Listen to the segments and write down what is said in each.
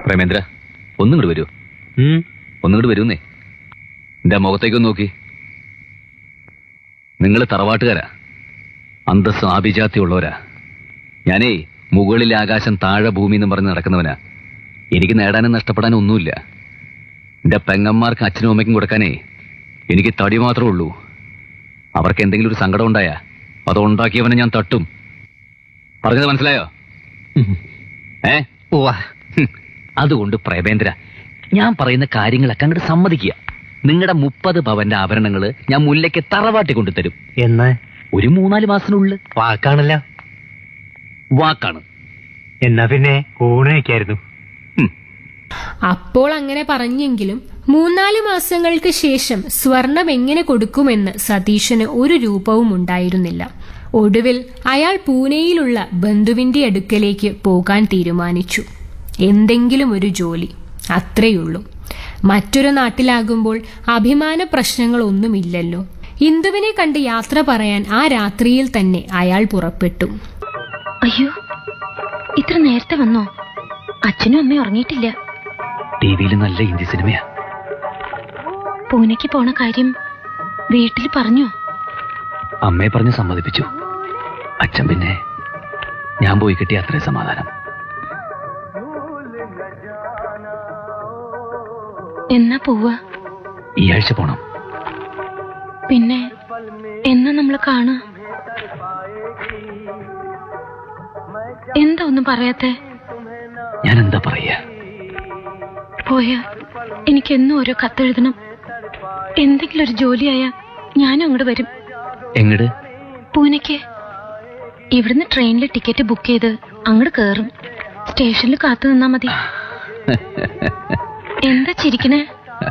പ്രേമേന്ദ്ര ഒന്നും ഇങ്ങോട്ട് വരൂ ഒന്നും ഇങ്ങോട്ട് വരുന്നേ എന്റെ മുഖത്തേക്കൊന്ന് നോക്കി നിങ്ങൾ തറവാട്ടുകാരാ അന്തസ്സും ആഭിജാത്യം ഉള്ളവരാ ഞാനേ മുകളിലെ ആകാശം താഴെ ഭൂമി എന്ന് പറഞ്ഞ് നടക്കുന്നവനാ എനിക്ക് നേടാനും നഷ്ടപ്പെടാനും ഒന്നുമില്ല എന്റെ പെങ്ങന്മാർക്ക് അച്ഛനും അമ്മയ്ക്കും കൊടുക്കാനേ എനിക്ക് തടി മാത്രമേ ഉള്ളൂ അവർക്ക് എന്തെങ്കിലും ഒരു സങ്കടം ഉണ്ടായാ അത് ഉണ്ടാക്കിയവനെ ഞാൻ തട്ടും പറഞ്ഞത് മനസ്സിലായോ ഏ ഹും. അതുകൊണ്ട് പ്രേമേന്ദ്ര ഞാൻ പറയുന്ന കാര്യങ്ങളൊക്കെ അങ്ങോട്ട് സമ്മതിക്കുക നിങ്ങളുടെ മുപ്പത് പവന്റെ ആഭരണങ്ങൾ ഞാൻ മുല്ലയ്ക്ക് തറവാട്ടി കൊണ്ടുതരും എന്നാ ഒരു മൂന്നാല് മാസത്തിനുള്ളിൽ വാക്കാണല്ലോ വാക്കാണ് എന്നാ പിന്നെ ഊണ് കഴിക്കായിരുന്നു ഹും. അപ്പോൾ അങ്ങനെ പറഞ്ഞെങ്കിലും മൂന്നാല് മാസങ്ങൾക്ക് ശേഷം സ്വർണം എങ്ങനെ കൊടുക്കുമെന്ന് സതീശന് ഒരു രൂപവും ഉണ്ടായിരുന്നില്ല ഒടുവിൽ അയാൾ പൂനെയിലുള്ള ബന്ധുവിന്റെ അടുക്കലേക്ക് പോകാൻ തീരുമാനിച്ചു എന്തെങ്കിലും ഒരു ജോലി അത്രയുള്ളൂ മറ്റൊരു നാട്ടിലാകുമ്പോൾ അഭിമാന പ്രശ്നങ്ങളൊന്നുമില്ലല്ലോ ഇന്ദുവിനെ കണ്ട് യാത്ര പറയാൻ ആ രാത്രിയിൽ തന്നെ അയാൾ പുറപ്പെട്ടു അയ്യോ ഇത്ര നേരത്തെ വന്നോ അച്ഛനും അമ്മയും ഉറങ്ങിയിട്ടില്ല ടി വിയിൽ നല്ല ഹിന്ദി സിനിമയാ പൂനെക്ക് പോണ കാര്യം വീട്ടിൽ പറഞ്ഞോ അമ്മയെ പറഞ്ഞ് സമ്മതിപ്പിച്ചു അച്ഛൻ പിന്നെ ഞാൻ പോയി കിട്ടിയ അത്രയും സമാധാനം എന്നാ പോവാ ഈ ആഴ്ച പോണം പിന്നെ എന്നാ നമ്മൾ കാണാ എന്താ ഒന്നും പറയാത്തെ ഞാൻ എന്താ പറയാ പോയാ എനിക്ക് എന്നും ഓരോ കത്തെഴുതണം എന്തെങ്കിലും ഒരു ജോലിയായാ ഞാനും അങ്ങോട്ട് വരും എങ്ങട് പൂനെക്ക് ഇവിടുന്ന് ട്രെയിനിൽ ടിക്കറ്റ് ബുക്ക് ചെയ്ത് അങ്ങോട്ട് കയറും സ്റ്റേഷനിൽ കാത്തു നിന്നാ മതി എന്താ ചിരിക്കണേ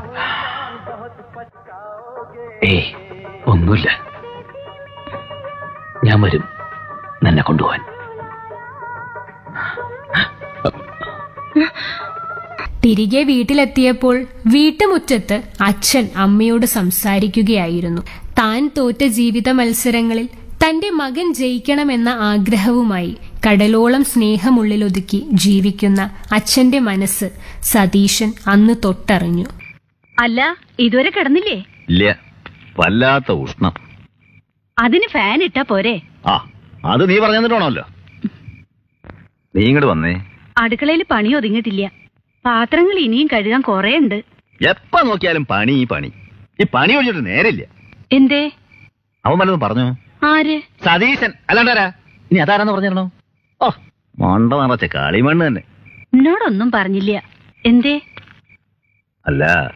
ഏയ് ഒന്നുമില്ല ഞാൻ വരും നിന്നെ കൊണ്ടുപോവാൻ തിരികെ വീട്ടിലെത്തിയപ്പോൾ വീട്ടുമുറ്റത്ത് അച്ഛൻ അമ്മയോട് സംസാരിക്കുകയായിരുന്നു താൻ തോറ്റ ജീവിത മത്സരങ്ങളിൽ തന്റെ മകൻ ജയിക്കണമെന്ന ആഗ്രഹവുമായി കടലോളം സ്നേഹമുള്ളിലൊതുക്കി ജീവിക്കുന്ന അച്ഛന്റെ മനസ്സ് സതീശൻ അന്ന് തൊട്ടറിഞ്ഞു അല്ല ഇതുവരെ കിടന്നില്ലേ ഇല്ല വല്ലാത്ത ഉഷ്ണം അതിന് ഫാൻ ഇട്ടാ പോരെ ആ അത് നീ പറഞ്ഞു തന്നിട്ടാണല്ലോ നീ ഇങ്ങോട്ട് വന്നേ അടുക്കളയിൽ പണി ഒതുങ്ങിയിട്ടില്ല പാത്രങ്ങൾ ഇനിയും കഴുകാൻ കുറേ ഉണ്ട് എപ്പ നോക്കിയാലും പണി ഈ പണി ഈ പണി ഒഴിച്ചിട്ട് നേരില്ല എന്തേ അവൻ വല്ലതും പറഞ്ഞു ആര് സതീശൻ അല്ലാണ്ടാരാ ഇനി അതാരാന്ന് പറഞ്ഞിരണോ ഓ മണ്ട നിറച്ച കളിമണ്ണ് തന്നെ എന്നോടൊന്നും പറഞ്ഞില്ല എന്തേ അല്ല